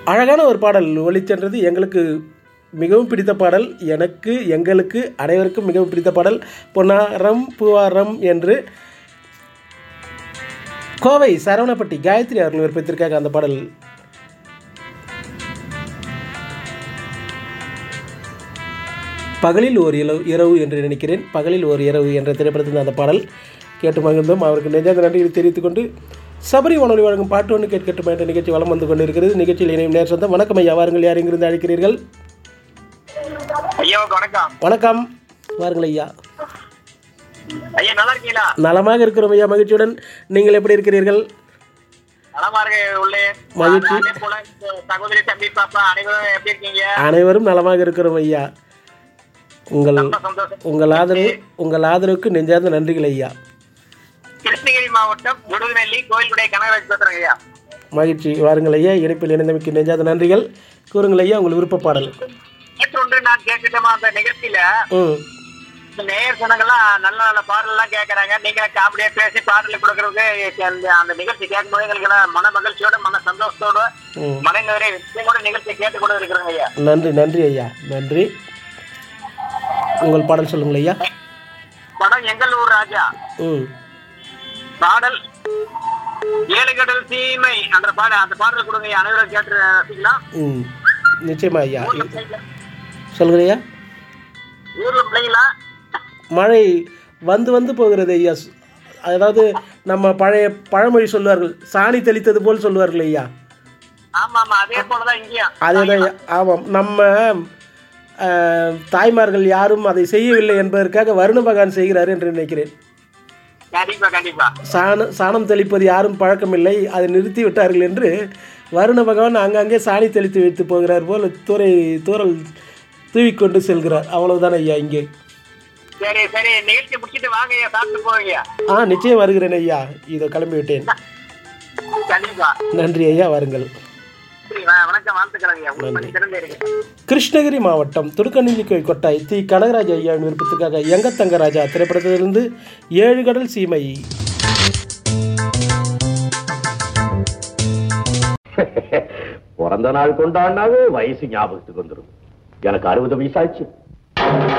அழகான ஒரு பாடல் ஒளிச்சென்றது எங்களுக்கு மிகவும் பிடித்த பாடல் எனக்கு எங்களுக்கு அனைவருக்கும் மிகவும் பிடித்த பாடல் பொன்னாரம் பூவாரம் என்று கோவை சரவணப்பட்டி காயத்ரி அவர்கள் விருப்பத்திற்காக அந்த பாடல் பகலில் ஒரு இரவு இரவு என்று நினைக்கிறேன் பகலில் ஒரு இரவு என்ற திரைப்படத்தில் அந்த பாடல் கேட்டு மகிழ்ந்தோம் அவருக்கு நெஞ்சாத நன்றிகளை தெரிவித்துக் கொண்டு சபரி வானொலி வழங்கும் பாட்டு ஒன்று கேட்கட்டும் என்ற நிகழ்ச்சி வலம் வந்து கொண்டிருக்கிறது நிகழ்ச்சியில் இணையும் நேர் சொந்தம் வணக்கம் ஐயா வாருங்கள் யார் எங்கிருந்து அழைக்கிறீர்கள் ஐயாவுக்கு வணக்கம் வணக்கம் வாருங்கள் ஐயா ஐயா நல்லா இருக்கீங்களா நலமாக இருக்கிறோம் ஐயா மகிழ்ச்சியுடன் நீங்கள் எப்படி இருக்கிறீர்கள் நலமா இருக்க உள்ளே மகிழ்ச்சி. அதே போல இந்த சகோதரி தம்பி பாப்பா அனைவரும் எப்படி இருக்கீங்க அனைவரும் நலமாக இருக்கிறோம் ஐயா உங்கள் ரொம்ப சந்தோஷம் உங்கள் ஆதரவு உங்கள் ஆதரவுக்கு நெஞ்சார்ந்த நன்றிகள் ஐயா கிருஷ்ணகிரி மாவட்டம் விடுதநெல்லி கோயிலுடைய கனகராஜ் பேசுறேங்க ஐயா மகிழ்ச்சி வாருங்கள் ஐயா இணைப்பில் இணைந்தமைக்கு நெஞ்சார்ந்த நன்றிகள் கூறுங்கள் ஐயா உங்கள் விருப்ப பாடல் நேற்றொன்று நான் கேட்டுட்டோமா அந்த நிகழ்ச்சியில ம் இந்த நேயர் சொன்னங்கெல்லாம் நல்ல நல்ல பாடல் எல்லாம் கேட்கறாங்க நீங்க காமெடியா பேசி பாடல் கொடுக்கறதுக்கு அந்த அந்த நிகழ்ச்சி கேட்கும்போது எங்களுக்கு எல்லாம் மன மகிழ்ச்சியோட மன சந்தோஷத்தோட ம் மன நிறைய கூட நிகழ்ச்சி கேட்டு கொண்டு இருக்கிறோங்க ஐயா நன்றி நன்றி ஐயா நன்றி உங்கள் பாடல் சொல்லுங்கள் ஐயா படம் எங்கள் ஊர் ராஜா ம் பாடல் ஏழு கடல் சீமை அந்த பாடல் அந்த பாடல் கொடுங்க ஐயா. அனைவரும் கேட்டு ரசிக்கலாம் ம் நிச்சயமா ஐயா ஊர்ல பிள்ளைங்களா? சொல்லுங்கள் ஐயா ஊர்ல பிள்ளைங்களா மழை வந்து வந்து போகிறது ஐயா அதாவது நம்ம பழைய பழமொழி சொல்வார்கள் சாணி தெளித்தது போல் சொல்வார்கள் ஐயா ஆமா ஆமா அதே போலதான் இங்கேயும் அதேதான் ஐயா. ஆமாம் நம்ம அஹ், தாய்மார்கள் யாரும் அதை செய்யவில்லை என்பதற்காக வருண பகவான் செய்கிறார் என்று நினைக்கிறேன் கண்டிப்பா கண்டிப்பா சாண சாணம் தெளிப்பது யாரும் பழக்கமில்லை அதை நிறுத்தி விட்டார்கள் என்று வருண பகவான் அங்கங்கே சாணி தெளித்து வைத்து போகிறார் போல் தூரை தூரல் தூவிக்கொண்டு செல்கிறார் அவ்வளவுதான் ஐயா இங்கே சரி சரி நிகழ்ச்சி முடிச்சிட்டு வாங்க ஐயா சாப்பிட்டு போவீங்க ஆ நிச்சயம் வருகிறேன் ஐயா இதோ கிளம்பி விட்டேன் கண்டிப்பா நன்றி ஐயா வாருங்கள் சரி, வ- வணக்கம் வாழ்த்துக்கிறாங்க ஐயா உங்க பண்ணி திறந்து இருங்க கிருஷ்ணகிரி மாவட்டம் துடுக்கணிஞ்சி கொட்டாய் தி கனகராஜ ஐயாவின் விருப்பத்துக்காக எங்க தங்கராஜா திரைப்படத்திலிருந்து ஏழு கடல் சீமை பிறந்த நாள் கொண்டாடினாவே வயசு ஞாபகத்துக்கு வந்துடும் எனக்கு அறுபது வயசாச்சு